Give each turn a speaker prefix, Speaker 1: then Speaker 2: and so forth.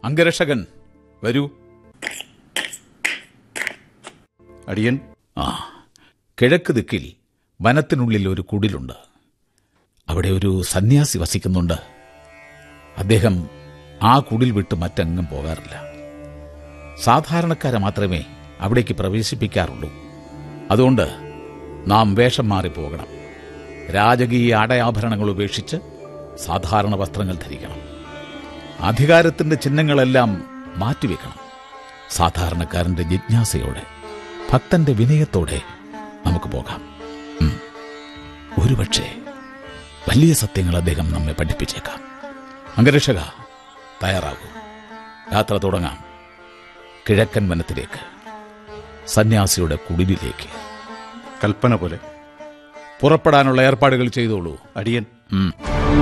Speaker 1: അംഗരക്ഷകൻ വരൂ
Speaker 2: അടിയൻ
Speaker 1: ആ കിഴക്ക് ദിക്കിൽ വനത്തിനുള്ളിൽ ഒരു കുടിലുണ്ട് അവിടെ ഒരു സന്യാസി വസിക്കുന്നുണ്ട് അദ്ദേഹം ആ കുടിൽ വിട്ട് മറ്റെങ്ങും പോകാറില്ല സാധാരണക്കാരെ മാത്രമേ അവിടേക്ക് പ്രവേശിപ്പിക്കാറുള്ളൂ അതുകൊണ്ട് നാം വേഷം മാറി പോകണം രാജകീയ ആടയാഭരണങ്ങൾ ഉപേക്ഷിച്ച് സാധാരണ വസ്ത്രങ്ങൾ ധരിക്കണം അധികാരത്തിന്റെ ചിഹ്നങ്ങളെല്ലാം മാറ്റിവെക്കണം സാധാരണക്കാരന്റെ ജിജ്ഞാസയോടെ ഭക്തന്റെ വിനയത്തോടെ നമുക്ക് പോകാം ഉം. ഒരുപക്ഷെ വലിയ സത്യങ്ങൾ അദ്ദേഹം നമ്മെ പഠിപ്പിച്ചേക്കാം അംഗരക്ഷക തയ്യാറാകൂ യാത്ര തുടങ്ങാം കിഴക്കൻ വനത്തിലേക്ക് സന്യാസിയുടെ കുടിലിലേക്ക്
Speaker 2: കൽപ്പന പോലെ
Speaker 1: പുറപ്പെടാനുള്ള ഏർപ്പാടുകൾ ചെയ്തോളൂ
Speaker 2: അടിയൻ
Speaker 1: ഉം.